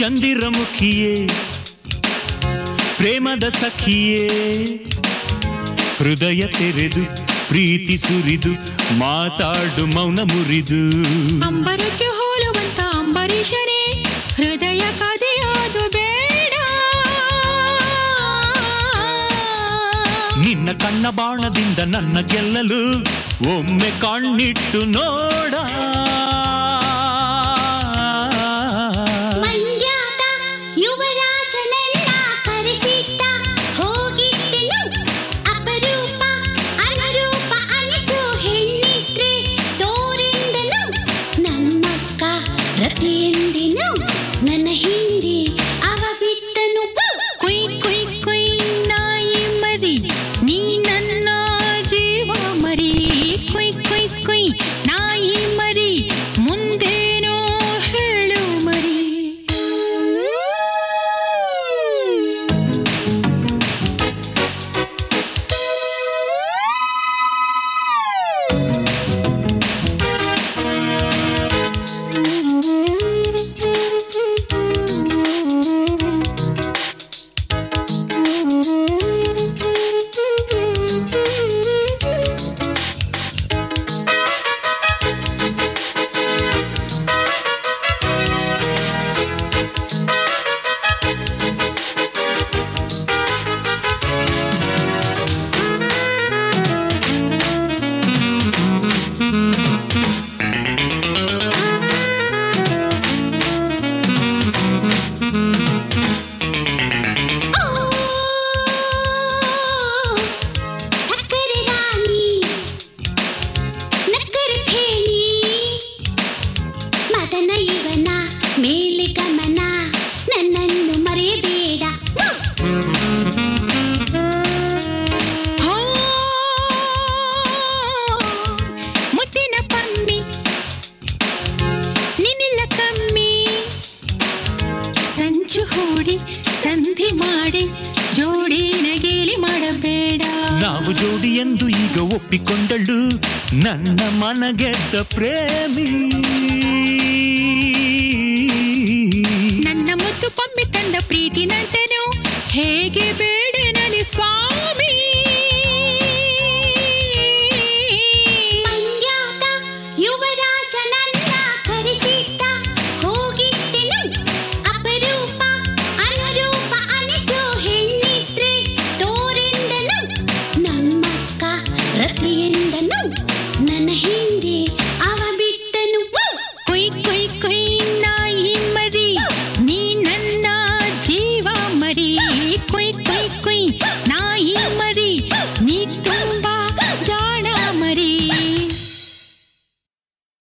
ಚಂದಿರಮುಖಿಯೇ ಪ್ರೇಮದ ಸಖಿಯೇ ಹೃದಯ ತೆರೆದು ಪ್ರೀತಿ ಸುರಿದು ಮಾತಾಡು ಮೌನ ಮುರಿದು ಅಂಬರಕ್ಕೆ ಹೋಲುವಂತ ಅಂಬರೀಷನೇ ಹೃದಯ ಕದೆಯೋದು ಬೇಡ ನಿನ್ನ ಕಣ್ಣ ಬಾಣದಿಂದ ನನ್ನ ಗೆಲ್ಲಲು ಒಮ್ಮೆ ಕಣ್ಣಿಟ್ಟು ನೋಡ ಮಂಡ್ಯದ ಯುವರಾಜನೆಲ್ಲ ಕರೆಸಿದ್ದ ಹೋಗಿದ್ದೆನು ಅಪರೂಪ ಅನುರೂಪ ಅನಿಸು ಹೆಣ್ಣಿಟ್ರೆ ತೋರಿಂದನು ನಮ್ಮಕ್ಕ ಪ್ರತಿಯೊಂದಿನು ನನ್ನ ಹಿಂದೆ ಅವ ಬಿಟ್ಟನು ಕುಯ್ ಕುಯ್ ಕುಯ್ ನಾಯಿ ಮರಿ ನೀ ನನ್ನ ಜೀವ ಮರಿ ಕುಯ್ ಕುಯ್ ಕುಯ್ ನಾಯಿ ಮರಿ ಮುಂದೇನೋ ಹೇಳು ಮರಿ ಸಕ್ಕರೆ ರಾಣಿ ನಕ್ಕರೆ ಖೇಣಿ ಮದನ ಇವನ ಮೇಲೆ ಗಮನ ನನ್ನನ್ನು ಮರೆಯಬೇಡ ಹೋ ಮುತ್ತಿನ ಪಮ್ಮಿ ನಿನ್ನಿಲ್ಲ ಕಮ್ಮಿ ಸಂಚು ಹೂಡಿ ಸಂಧಿ ಮಾಡಿ ಜೋಡಿನ ಗೇಲಿ ಮಾಡಬೇಡ ನಾವು ಜೋಡಿ ಎಂದು ಈಗ ಒಪ್ಪಿಕೊಂಡಳು ನನ್ನ ಮನಗೆದ್ದ ಪ್ರೇಮಿ ನನ್ನ ಮುದ್ದು ಪಮ್ಮಿ ತಂದ ಪ್ರೀತಿ ನಂಟನು ಹೇಗೆ ಬೇಡ